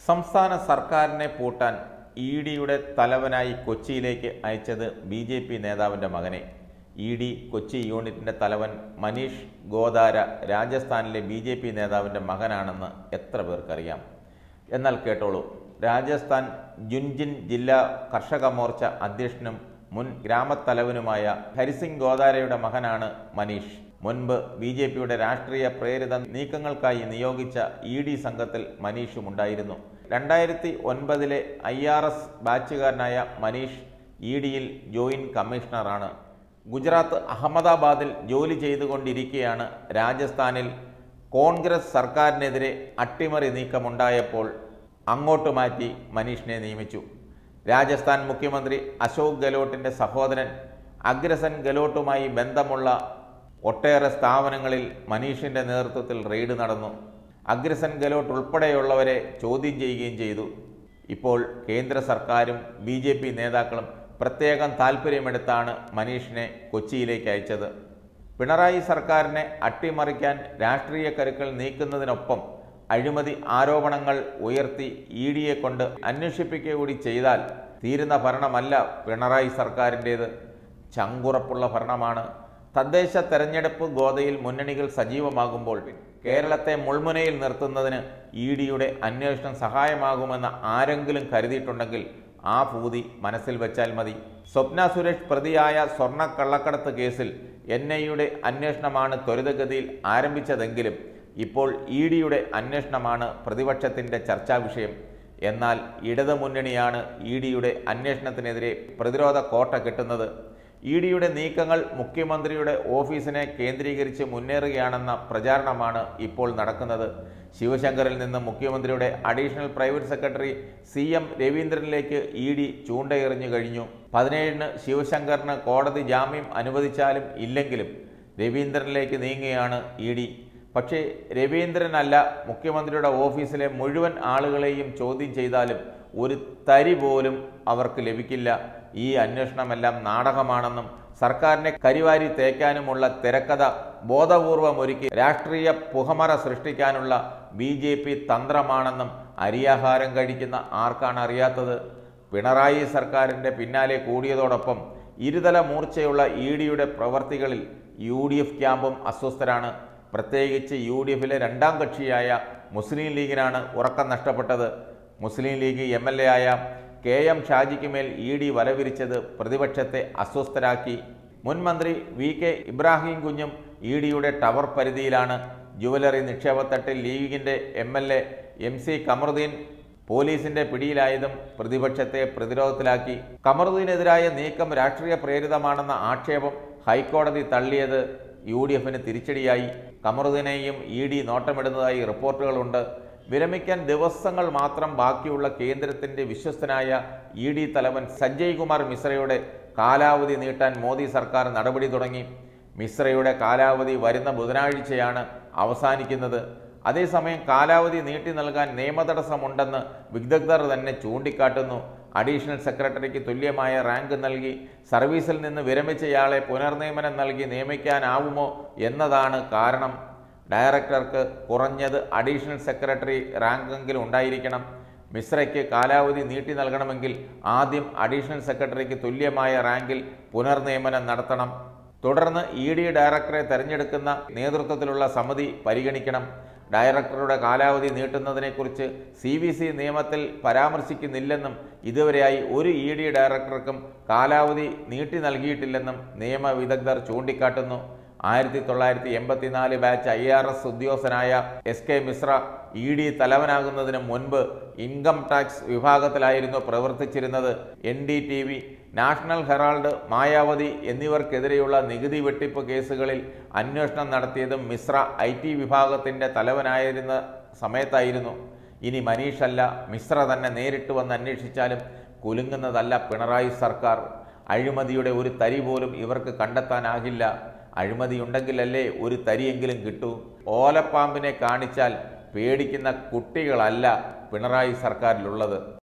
സംസ്ഥാന സർക്കാരിനെ പൂട്ടാൻ ഇ ഡിയുടെ തലവനായി കൊച്ചിയിലേക്ക് അയച്ചത് ബി ജെ പി നേതാവിൻ്റെ മകനെ ഇ ഡി കൊച്ചി യൂണിറ്റിൻ്റെ തലവൻ മനീഷ് ഗോദാര രാജസ്ഥാനിലെ ബി ജെ പി നേതാവിൻ്റെ മകനാണെന്ന് എത്ര പേർക്കറിയാം എന്നാൽ കേട്ടോളൂ രാജസ്ഥാൻ ജുൻജിൻ ജില്ലാ കർഷക മോർച്ച അധ്യക്ഷനും മുൻ ഗ്രാമത്തലവനുമായ ഹരിസിംഗ് ഗോദാരയുടെ മകനാണ് മനീഷ് മുൻപ് ബി ജെ പിയുടെ രാഷ്ട്രീയ പ്രേരിത നീക്കങ്ങൾക്കായി നിയോഗിച്ച ഇ ഡി സംഘത്തിൽ മനീഷും ഉണ്ടായിരുന്നു രണ്ടായിരത്തി ഒൻപതിലെ ഐ ആർ എസ് ബാച്ചുകാരനായ മനീഷ് ഇ ഡിയിൽ ജോയിന്റ് കമ്മീഷണറാണ് ഗുജറാത്ത് അഹമ്മദാബാദിൽ ജോലി ചെയ്തുകൊണ്ടിരിക്കെയാണ് രാജസ്ഥാനിൽ കോൺഗ്രസ് സർക്കാരിനെതിരെ അട്ടിമറി നീക്കമുണ്ടായപ്പോൾ അങ്ങോട്ട് മാറ്റി മനീഷിനെ നിയമിച്ചു രാജസ്ഥാൻ മുഖ്യമന്ത്രി അശോക് ഗെലോട്ടിൻ്റെ സഹോദരൻ അഗ്രസൻ ഗെലോട്ടുമായി ബന്ധമുള്ള ഒട്ടേറെ സ്ഥാപനങ്ങളിൽ മനീഷിൻ്റെ നേതൃത്വത്തിൽ റെയ്ഡ് നടന്നു അഗ്രസൻ ഗെലോട്ട് ഉൾപ്പെടെയുള്ളവരെ ചോദ്യം ചെയ്യുകയും ചെയ്തു ഇപ്പോൾ കേന്ദ്ര സർക്കാരും ബി ജെ പി നേതാക്കളും പ്രത്യേകം താൽപ്പര്യമെടുത്താണ് മനീഷിനെ കൊച്ചിയിലേക്ക് അയച്ചത് പിണറായി സർക്കാരിനെ അട്ടിമറിക്കാൻ രാഷ്ട്രീയ കരുക്കൾ നീക്കുന്നതിനൊപ്പം അഴിമതി ആരോപണങ്ങൾ ഉയർത്തി ഇ ഡിയെ കൊണ്ട് അന്വേഷിപ്പിക്കുക കൂടി ചെയ്താൽ തീരുന്ന ഭരണമല്ല പിണറായി സർക്കാരിൻ്റേത് ചങ്കുറപ്പുള്ള ഭരണമാണ് തദ്ദേശ തെരഞ്ഞെടുപ്പ് ഗോതയിൽ മുന്നണികൾ സജീവമാകുമ്പോൾ കേരളത്തെ മുൾമുനയിൽ നിർത്തുന്നതിന് ഇ ഡിയുടെ അന്വേഷണം സഹായമാകുമെന്ന് ആരെങ്കിലും കരുതിയിട്ടുണ്ടെങ്കിൽ ആ ഭൂതി മനസ്സിൽ വെച്ചാൽ മതി സ്വപ്ന സുരേഷ് പ്രതിയായ സ്വർണ്ണ കള്ളക്കടത്ത് കേസിൽ എൻ ഐയുടെ അന്വേഷണമാണ് ത്വരിതഗതിയിൽ ആരംഭിച്ചതെങ്കിലും ഇപ്പോൾ ഇ ഡിയുടെ അന്വേഷണമാണ് പ്രതിപക്ഷത്തിൻ്റെ ചർച്ചാ വിഷയം എന്നാൽ ഇടതു മുന്നണിയാണ് ഇ ഡിയുടെ അന്വേഷണത്തിനെതിരെ പ്രതിരോധ കോട്ട കെട്ടുന്നത് ഇ ഡിയുടെ നീക്കങ്ങൾ മുഖ്യമന്ത്രിയുടെ ഓഫീസിനെ കേന്ദ്രീകരിച്ച് മുന്നേറുകയാണെന്ന പ്രചാരണമാണ് ഇപ്പോൾ നടക്കുന്നത് ശിവശങ്കറിൽ നിന്ന് മുഖ്യമന്ത്രിയുടെ additional private secretary C M രവീന്ദ്രനിലേക്ക് ഇ ഡി ചൂണ്ടയെറിഞ്ഞു കഴിഞ്ഞു പതിനേഴിന് ശിവശങ്കറിന് കോടതി ജാമ്യം അനുവദിച്ചാലും ഇല്ലെങ്കിലും രവീന്ദ്രനിലേക്ക് നീങ്ങുകയാണ് ഇ ഡി പക്ഷേ രവീന്ദ്രനല്ല മുഖ്യമന്ത്രിയുടെ ഓഫീസിലെ മുഴുവൻ ആളുകളെയും ചോദ്യം ചെയ്താലും ഒരു തരി പോലും അവർക്ക് ലഭിക്കില്ല ഈ അന്വേഷണമെല്ലാം നാടകമാണെന്നും സർക്കാരിനെ കരിവാരി തേക്കാനുമുള്ള തിരക്കഥ ബോധപൂർവം ഒരുക്കി രാഷ്ട്രീയ പുകമറ സൃഷ്ടിക്കാനുള്ള ബി ജെ പി തന്ത്രമാണെന്നും അരിയാഹാരം കഴിക്കുന്ന ആർക്കാണ് അറിയാത്തത് പിണറായി സർക്കാരിൻ്റെ പിന്നാലെ കൂടിയതോടൊപ്പം ഇരുതല മൂർച്ചയുള്ള ഇ ഡിയുടെ പ്രവർത്തികളിൽ യു ഡി എഫ് ക്യാമ്പും അസ്വസ്ഥരാണ് പ്രത്യേകിച്ച് യു ഡി എഫിലെ രണ്ടാം കക്ഷിയായ മുസ്ലിം ലീഗിനാണ് ഉറക്കം നഷ്ടപ്പെട്ടത് Muslim League M L A ആയ കെ എം ഷാജിക്ക് മേൽ ഇ ഡി വലവിരിച്ചത് പ്രതിപക്ഷത്തെ അസ്വസ്ഥരാക്കി മുൻ മന്ത്രി വി കെ ഇബ്രാഹിം കുഞ്ഞും ഇ ഡിയുടെ ടവർ പരിധിയിലാണ് ജുവലറി നിക്ഷേപത്തട്ടിൽ ലീഗിൻ്റെ M L A M C Kamaruddin പോലീസിന്റെ പിടിയിലായതും പ്രതിപക്ഷത്തെ പ്രതിരോധത്തിലാക്കി കമറുദ്ദീനെതിരായ നീക്കം രാഷ്ട്രീയ പ്രേരിതമാണെന്ന ആക്ഷേപം ഹൈക്കോടതി തള്ളിയത് യു ഡി എഫിന് തിരിച്ചടിയായി കമറുദ്ദീനെയും ഇ ഡി നോട്ടമിടുന്നതായി റിപ്പോർട്ടുകളുണ്ട് വിരമിക്കാൻ ദിവസങ്ങൾ മാത്രം ബാക്കിയുള്ള കേന്ദ്രത്തിന്റെ വിശ്വസ്തനായ ഇ ഡി തലവൻ സഞ്ജയ് കുമാർ മിശ്രയുടെ കാലാവധി നീട്ടാൻ മോദി സർക്കാർ നടപടി തുടങ്ങി മിശ്രയുടെ കാലാവധി വരുന്ന ബുധനാഴ്ചയാണ് അവസാനിക്കുന്നത് അതേസമയം കാലാവധി നീട്ടി നൽകാൻ നിയമതടസ്സമുണ്ടെന്ന് വിദഗ്ധർ തന്നെ ചൂണ്ടിക്കാട്ടുന്നു അഡീഷണൽ സെക്രട്ടറിക്ക് തുല്യമായ റാങ്ക് നൽകി സർവീസിൽ നിന്ന് വിരമിച്ചയാളെ പുനർനിയമനം നൽകി നിയമിക്കാനാവുമോ എന്നതാണ് കാരണം ഡയറക്ടർക്ക് കുറഞ്ഞത് അഡീഷണൽ സെക്രട്ടറി റാങ്കെങ്കിലും ഉണ്ടായിരിക്കണം മിശ്രയ്ക്ക് കാലാവധി നീട്ടി നൽകണമെങ്കിൽ ആദ്യം അഡീഷണൽ സെക്രട്ടറിക്ക് തുല്യമായ റാങ്കിൽ പുനർനിയമനം നടത്തണം തുടർന്ന് ഇ ഡി ഡയറക്ടറെ തെരഞ്ഞെടുക്കുന്ന നേതൃത്വത്തിലുള്ള സമിതി പരിഗണിക്കണം ഡയറക്ടറുടെ കാലാവധി നീട്ടുന്നതിനെക്കുറിച്ച് സി വി സി നിയമത്തിൽ പരാമർശിക്കുന്നില്ലെന്നും ഇതുവരെയായി ഒരു ഇ ഡി ഡയറക്ടർക്കും കാലാവധി നീട്ടി നൽകിയിട്ടില്ലെന്നും നിയമ വിദഗ്ധർ ചൂണ്ടിക്കാട്ടുന്നു ആയിരത്തി തൊള്ളായിരത്തി എൺപത്തിനാല് ബാച്ച് ഐ ആർ എസ് ഉദ്യോഗസ്ഥനായ S K Mishra E D തലവനാകുന്നതിന് മുൻപ് ഇൻകം ടാക്സ് വിഭാഗത്തിലായിരുന്നു പ്രവർത്തിച്ചിരുന്നത് N D T V National Herald Mayawati എന്നിവർക്കെതിരെയുള്ള നികുതി വെട്ടിപ്പ് കേസുകളിൽ അന്വേഷണം നടത്തിയതും മിശ്ര ഐ ടി വിഭാഗത്തിൻ്റെ തലവനായിരുന്ന സമയത്തായിരുന്നു ഇനി മനീഷല്ല മിശ്ര തന്നെ നേരിട്ട് വന്ന് അന്വേഷിച്ചാലും കുലുങ്ങുന്നതല്ല പിണറായി സർക്കാർ അഴിമതിയുടെ ഒരു തരി പോലും ഇവർക്ക് കണ്ടെത്താനാകില്ല അഴിമതിയുണ്ടെങ്കിലല്ലേ ഒരു തരിയെങ്കിലും കിട്ടൂ ഓലപ്പാമ്പിനെ കാണിച്ചാൽ പേടിക്കുന്ന കുട്ടികളല്ല പിണറായി സർക്കാരിലുള്ളത്